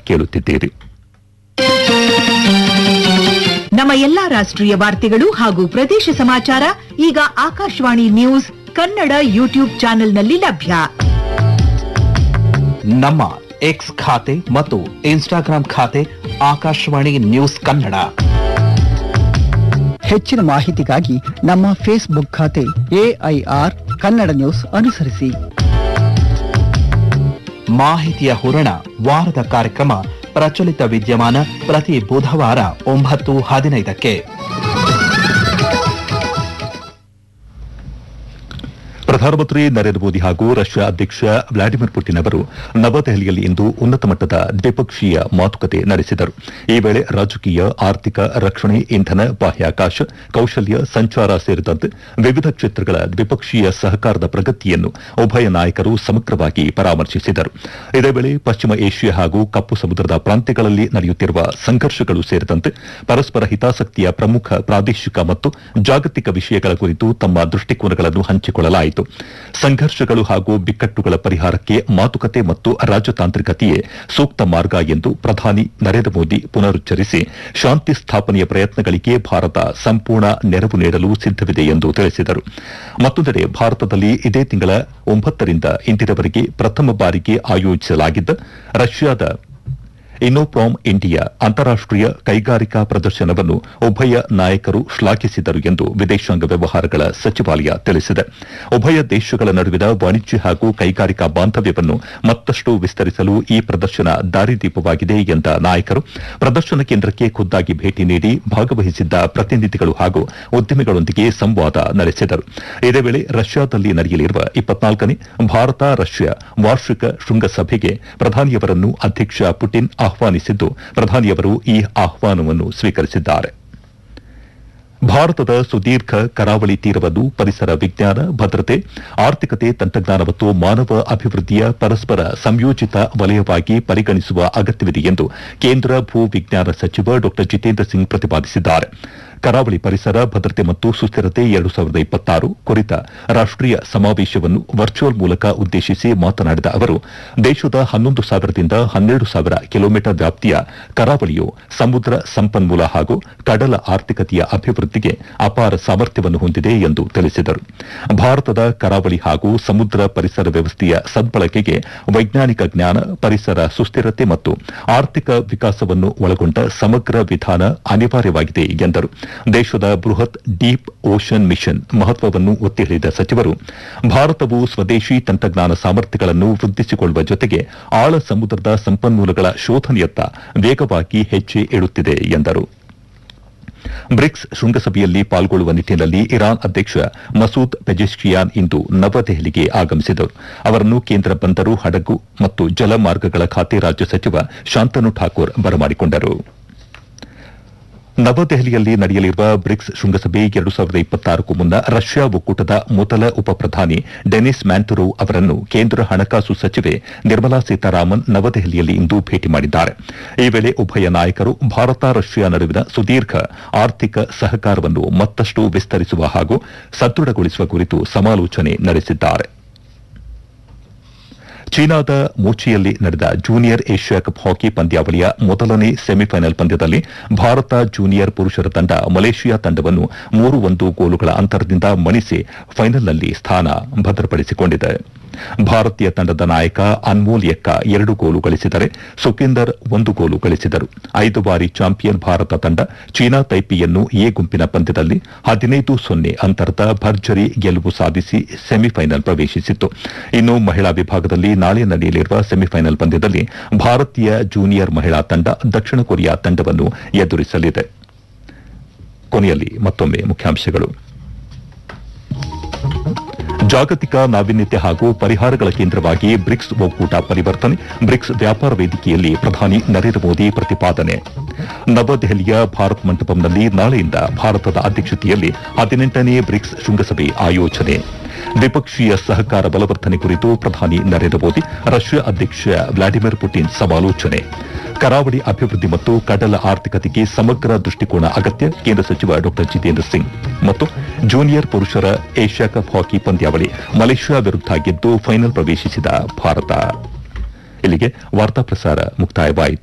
ಕೇಳುತ್ತಿದ್ದೀರಿ ನಮ್ಮ ಎಲ್ಲಾ ರಾಷ್ಟ್ರೀಯ ವಾರ್ತೆಗಳು ಹಾಗೂ ಪ್ರದೇಶ ಸಮಾಚಾರ ಈಗ ಆಕಾಶವಾಣಿ ನ್ಯೂಸ್ ಕನ್ನಡ ಯೂಟ್ಯೂಬ್ ಚಾನೆಲ್ನಲ್ಲಿ ಲಭ್ಯ ನಮ್ಮ ಎಕ್ಸ್ ಖಾತೆ ಮತ್ತು ಇನ್ಸ್ಟಾಗ್ರಾಂ ಖಾತೆ ಆಕಾಶವಾಣಿ ನ್ಯೂಸ್ ಕನ್ನಡ ಹೆಚ್ಚಿನ ಮಾಹಿತಿಗಾಗಿ ನಮ್ಮ ಫೇಸ್ಬುಕ್ ಖಾತೆ ಎಐಆರ್ ಕನ್ನಡ ನ್ಯೂಸ್ ಅನುಸರಿಸಿ ಮಾಹಿತಿಯ ಹೂರಣ ವಾರದ ಕಾರ್ಯಕ್ರಮ ಪ್ರಚಲಿತ ವಿದ್ಯಮಾನ ಪ್ರತಿ ಬುಧವಾರ ಒಂಬತ್ತು ಹದಿನೈದಕ್ಕೆ ಪ್ರಧಾನಮಂತ್ರಿ ನರೇಂದ್ರ ಮೋದಿ ಹಾಗೂ ರಷ್ಯಾ ಅಧ್ಯಕ್ಷ ವ್ಲಾಡಿಮಿರ್ ಪುಟಿನ್ ಅವರು ನವದೆಹಲಿಯಲ್ಲಿ ಇಂದು ಉನ್ನತ ಮಟ್ಟದ ದ್ವಿಪಕ್ಷೀಯ ಮಾತುಕತೆ ನಡೆಸಿದರು ಈ ವೇಳೆ ರಾಜಕೀಯ ಆರ್ಥಿಕ ರಕ್ಷಣೆ ಇಂಧನ ಬಾಹ್ಯಾಕಾಶ ಕೌಶಲ್ಯ ಸಂಚಾರ ಸೇರಿದಂತೆ ವಿವಿಧ ಕ್ಷೇತ್ರಗಳ ದ್ವಿಪಕ್ಷೀಯ ಸಹಕಾರದ ಪ್ರಗತಿಯನ್ನು ಉಭಯ ನಾಯಕರು ಸಮಗ್ರವಾಗಿ ಪರಾಮರ್ಶಿಸಿದರು ಇದೇ ವೇಳೆ ಪಶ್ಚಿಮ ಏಷ್ಯಾ ಹಾಗೂ ಕಪ್ಪು ಸಮುದ್ರದ ಪ್ರಾಂತ್ಯಗಳಲ್ಲಿ ನಡೆಯುತ್ತಿರುವ ಸಂಘರ್ಷಗಳು ಸೇರಿದಂತೆ ಪರಸ್ಪರ ಹಿತಾಸಕ್ತಿಯ ಪ್ರಮುಖ ಪ್ರಾದೇಶಿಕ ಮತ್ತು ಜಾಗತಿಕ ವಿಷಯಗಳ ಕುರಿತು ತಮ್ಮ ದೃಷ್ಟಿಕೋನಗಳನ್ನು ಹಂಚಿಕೊಳ್ಳಲಾಯಿತು ಸಂಘರ್ಷಗಳು ಹಾಗೂ ಬಿಕ್ಕಟ್ಟುಗಳ ಪರಿಹಾರಕ್ಕೆ ಮಾತುಕತೆ ಮತ್ತು ರಾಜತಾಂತ್ರಿಕತೆಯೇ ಸೂಕ್ತ ಮಾರ್ಗ ಎಂದು ಪ್ರಧಾನಿ ನರೇಂದ್ರ ಮೋದಿ ಪುನರುಚ್ಚರಿಸಿ ಶಾಂತಿ ಸ್ಥಾಪನೆಯ ಪ್ರಯತ್ನಗಳಿಗೆ ಭಾರತ ಸಂಪೂರ್ಣ ನೆರವು ನೀಡಲು ಸಿದ್ದವಿದೆ ಎಂದು ತಿಳಿಸಿದರು ಮತ್ತೊಂದೆಡೆ ಭಾರತದಲ್ಲಿ ಇದೇ ತಿಂಗಳ ಒಂಬತ್ತರಿಂದ ಇಂದಿನವರೆಗೆ ಪ್ರಥಮ ಬಾರಿಗೆ ಆಯೋಜಿಸಲಾಗಿದ್ದ ರಷ್ಯಾದ ಇನ್ನೋಪ್ರಾಮ್ ಇಂಡಿಯಾ ಅಂತಾರಾಷ್ಟೀಯ ಕೈಗಾರಿಕಾ ಪ್ರದರ್ಶನವನ್ನು ಉಭಯ ನಾಯಕರು ಶ್ಲಾಘಿಸಿದರು ಎಂದು ವಿದೇಶಾಂಗ ವ್ಯವಹಾರಗಳ ಸಚಿವಾಲಯ ತಿಳಿಸಿದೆ ಉಭಯ ದೇಶಗಳ ನಡುವಿನ ವಾಣಿಜ್ಯ ಹಾಗೂ ಕೈಗಾರಿಕಾ ಬಾಂಧವ್ಯವನ್ನು ಮತ್ತಷ್ಟು ವಿಸ್ತರಿಸಲು ಈ ಪ್ರದರ್ಶನ ದಾರಿದೀಪವಾಗಿದೆ ಎಂದ ನಾಯಕರು ಪ್ರದರ್ಶನ ಕೇಂದ್ರಕ್ಕೆ ಖುದ್ದಾಗಿ ಭೇಟಿ ನೀಡಿ ಭಾಗವಹಿಸಿದ್ದ ಪ್ರತಿನಿಧಿಗಳು ಹಾಗೂ ಉದ್ಯಮಿಗಳೊಂದಿಗೆ ಸಂವಾದ ನಡೆಸಿದರು ಇದೇ ವೇಳೆ ರಷ್ಯಾದಲ್ಲಿ ನಡೆಯಲಿರುವ ಇಪ್ಪತ್ನಾಲ್ಕನೇ ಭಾರತ ರಷ್ಯಾ ವಾರ್ಷಿಕ ಶೃಂಗಸಭೆಗೆ ಪ್ರಧಾನಿಯವರನ್ನು ಅಧ್ಯಕ್ಷ ಪುಟಿನ್ ಆಹ್ವಾನಿಸಿದ್ದು ಪ್ರಧಾನಿಯವರು ಈ ಆಹ್ವಾನವನ್ನು ಸ್ವೀಕರಿಸಿದ್ದಾರೆ ಭಾರತದ ಸುದೀರ್ಘ ಕರಾವಳಿ ತೀರವನ್ನು ಪರಿಸರ ವಿಜ್ಞಾನ ಭದ್ರತೆ ಆರ್ಥಿಕತೆ ತಂತ್ರಜ್ಞಾನ ಮತ್ತು ಮಾನವ ಅಭಿವೃದ್ಧಿಯ ಪರಸ್ಪರ ಸಂಯೋಜಿತ ವಲಯವಾಗಿ ಪರಿಗಣಿಸುವ ಅಗತ್ಯವಿದೆ ಎಂದು ಕೇಂದ್ರ ಭೂ ವಿಜ್ಞಾನ ಸಚಿವ ಡಾ ಜಿತೇಂದ್ರ ಸಿಂಗ್ ಪ್ರತಿಪಾದಿಸಿದ್ದಾರೆ ಕರಾವಳಿ ಪರಿಸರ ಭದ್ರತೆ ಮತ್ತು ಸುಸ್ಥಿರತೆ ಎರಡು ಸಾವಿರದ ಇಪ್ಪತ್ತಾರು ಕುರಿತ ರಾಷ್ಟೀಯ ಸಮಾವೇಶವನ್ನು ವರ್ಚುವಲ್ ಮೂಲಕ ಉದ್ದೇಶಿಸಿ ಮಾತನಾಡಿದ ಅವರು ದೇಶದ ಹನ್ನೊಂದು ಸಾವಿರದಿಂದ ಹನ್ನೆರಡು ಸಾವಿರ ಕಿಲೋಮೀಟರ್ ವ್ಯಾಪ್ತಿಯ ಕರಾವಳಿಯು ಸಮುದ್ರ ಸಂಪನ್ಮೂಲ ಹಾಗೂ ಕಡಲ ಆರ್ಥಿಕತೆಯ ಅಭಿವೃದ್ಧಿಗೆ ಅಪಾರ ಸಾಮರ್ಥ್ಯವನ್ನು ಹೊಂದಿದೆ ಎಂದು ತಿಳಿಸಿದರು ಭಾರತದ ಕರಾವಳಿ ಹಾಗೂ ಸಮುದ್ರ ಪರಿಸರ ವ್ಯವಸ್ಥೆಯ ಸದ್ಬಳಕೆಗೆ ವೈಜ್ಞಾನಿಕ ಜ್ಞಾನ ಪರಿಸರ ಸುಸ್ಥಿರತೆ ಮತ್ತು ಆರ್ಥಿಕ ವಿಕಾಸವನ್ನು ಒಳಗೊಂಡ ಸಮಗ್ರ ವಿಧಾನ ಅನಿವಾರ್ಯವಾಗಿದೆ ಎಂದರು ದೇಶದ ಬೃಹತ್ ಡೀಪ್ ಓಷನ್ ಮಿಷನ್ ಮಹತ್ವವನ್ನು ಒತ್ತಿ ಹೇಳಿದ ಸಚಿವರು ಭಾರತವು ಸ್ವದೇಶಿ ತಂತ್ರಜ್ಞಾನ ಸಾಮರ್ಥ್ಯಗಳನ್ನು ವೃದ್ಧಿಸಿಕೊಳ್ಳುವ ಜೊತೆಗೆ ಆಳ ಸಮುದ್ರದ ಸಂಪನ್ಮೂಲಗಳ ಶೋಧನೆಯತ್ತ ವೇಗವಾಗಿ ಹೆಜ್ಜೆ ಇಡುತ್ತಿದೆ ಎಂದರು ಬ್ರಿಕ್ಸ್ ಶೃಂಗಸಭೆಯಲ್ಲಿ ಪಾಲ್ಗೊಳ್ಳುವ ನಿಟ್ಟಿನಲ್ಲಿ ಇರಾನ್ ಅಧ್ಯಕ್ಷ ಮಸೂದ್ ಪೆಜೆಶ್ಕಿಯಾನ್ ಇಂದು ನವದೆಹಲಿಗೆ ಆಗಮಿಸಿದರು ಅವರನ್ನು ಕೇಂದ್ರ ಬಂದರು ಹಡಗು ಮತ್ತು ಜಲಮಾರ್ಗಗಳ ಖಾತೆ ರಾಜ್ಯ ಸಚಿವ ಶಾಂತನು ಠಾಕೂರ್ ಬರಮಾಡಿಕೊಂಡರು ನವದೆಹಲಿಯಲ್ಲಿ ನಡೆಯಲಿರುವ ಬ್ರಿಕ್ಸ್ ಶೃಂಗಸಭೆ ಎರಡು ಸಾವಿರದ ಇಪ್ಪತ್ತಾರಕ್ಕೂ ಮುನ್ನ ರಷ್ಯಾ ಒಕ್ಕೂಟದ ಮೊದಲ ಉಪ ಪ್ರಧಾನಿ ಡೆನಿಸ್ ಮ್ಯಾಂಟುರೋವ್ ಅವರನ್ನು ಕೇಂದ್ರ ಹಣಕಾಸು ಸಚಿವೆ ನಿರ್ಮಲಾ ಸೀತಾರಾಮನ್ ನವದೆಹಲಿಯಲ್ಲಿ ಇಂದು ಭೇಟಿ ಮಾಡಿದ್ದಾರೆ ಈ ವೇಳೆ ಉಭಯ ನಾಯಕರು ಭಾರತ ರಷ್ಯಾ ನಡುವಿನ ಸುದೀರ್ಘ ಆರ್ಥಿಕ ಸಹಕಾರವನ್ನು ಮತ್ತಷ್ಟು ವಿಸ್ತರಿಸುವ ಹಾಗೂ ಸದೃಢಗೊಳಿಸುವ ಕುರಿತು ಸಮಾಲೋಚನೆ ನಡೆಸಿದ್ದಾರೆ ಚೀನಾದ ಮೂಚಿಯಲ್ಲಿ ನಡೆದ ಜೂನಿಯರ್ ಏಷ್ಯಾ ಕಪ್ ಹಾಕಿ ಪಂದ್ಯಾವಳಿಯ ಮೊದಲನೇ ಸೆಮಿಫೈನಲ್ ಪಂದ್ಯದಲ್ಲಿ ಭಾರತ ಜೂನಿಯರ್ ಪುರುಷರ ತಂಡ ಮಲೇಷಿಯಾ ತಂಡವನ್ನು ಮೂರು ಒಂದು ಗೋಲುಗಳ ಅಂತರದಿಂದ ಮಣಿಸಿ ಫೈನಲ್ನಲ್ಲಿ ಸ್ಥಾನ ಭದ್ರಪಡಿಸಿಕೊಂಡಿದೆ ಭಾರತೀಯ ತಂಡದ ನಾಯಕ ಅನ್ಮೋಲ್ ಎಕ್ಕ ಎರಡು ಗೋಲು ಗಳಿಸಿದರೆ ಸುಖೇಂದರ್ ಒಂದು ಗೋಲು ಗಳಿಸಿದರು ಐದು ಬಾರಿ ಚಾಂಪಿಯನ್ ಭಾರತ ತಂಡ ಚೀನಾ ತೈಪಿಯನ್ನು ಎ ಗುಂಪಿನ ಪಂದ್ಯದಲ್ಲಿ ಹದಿನೈದು ಸೊನ್ನೆ ಅಂತರದ ಭರ್ಜರಿ ಗೆಲುವು ಸಾಧಿಸಿ ಸೆಮಿಫೈನಲ್ ಪ್ರವೇಶಿಸಿತ್ತು ಇನ್ನು ಮಹಿಳಾ ವಿಭಾಗದಲ್ಲಿ ನಾಳೆ ನಡೆಯಲಿರುವ ಸೆಮಿಫೈನಲ್ ಪಂದ್ಯದಲ್ಲಿ ಭಾರತೀಯ ಜೂನಿಯರ್ ಮಹಿಳಾ ತಂಡ ದಕ್ಷಿಣ ಕೊರಿಯಾ ತಂಡವನ್ನು ಎದುರಿಸಲಿದೆ ಕೊನೆಯಲ್ಲಿ ಮತ್ತೊಮ್ಮೆ ಮುಖ್ಯಾಂಶಗಳು ಜಾಗತಿಕ ನಾವೀನ್ಯತೆ ಹಾಗೂ ಪರಿಹಾರಗಳ ಕೇಂದ್ರವಾಗಿ ಬ್ರಿಕ್ಸ್ ಒಕ್ಕೂಟ ಪರಿವರ್ತನೆ ಬ್ರಿಕ್ಸ್ ವ್ಯಾಪಾರ ವೇದಿಕೆಯಲ್ಲಿ ಪ್ರಧಾನಿ ನರೇಂದ್ರ ಮೋದಿ ಪ್ರತಿಪಾದನೆ ನವದೆಹಲಿಯ ಭಾರತ್ ಮಂಟಪಂನಲ್ಲಿ ನಾಳೆಯಿಂದ ಭಾರತದ ಅಧ್ಯಕ್ಷತೆಯಲ್ಲಿ ಹದಿನೆಂಟನೇ ಬ್ರಿಕ್ಸ್ ಶೃಂಗಸಭೆ ಆಯೋಜನೆ ದ್ವಿಪಕ್ಷೀಯ ಸಹಕಾರ ಬಲವರ್ಧನೆ ಕುರಿತು ಪ್ರಧಾನಿ ನರೇಂದ್ರ ಮೋದಿ ರಷ್ಯಾ ಅಧ್ಯಕ್ಷ ವ್ಲಾಡಿಮಿರ್ ಪುಟಿನ್ ಸಮಾಲೋಚನೆ ಕರಾವಳಿ ಅಭಿವೃದ್ಧಿ ಮತ್ತು ಕಡಲ ಆರ್ಥಿಕತೆಗೆ ಸಮಗ್ರ ದೃಷ್ಟಿಕೋನ ಅಗತ್ಯ ಕೇಂದ್ರ ಸಚಿವ ಡಾ ಜಿತೇಂದ್ರ ಸಿಂಗ್ ಮತ್ತು ಜೂನಿಯರ್ ಪುರುಷರ ಏಷ್ಯಾ ಕಪ್ ಹಾಕಿ ಪಂದ್ಯಾವಳಿ ಮಲೇಷ್ಯಾ ವಿರುದ್ಧ ಗೆದ್ದು ಫೈನಲ್ ಪ್ರವೇಶಿಸಿದ ಭಾರತ ಇಲ್ಲಿಗೆ ವಾರ್ತಾ ಪ್ರಸಾರ ಮುಕ್ತಾಯವಾಯಿತು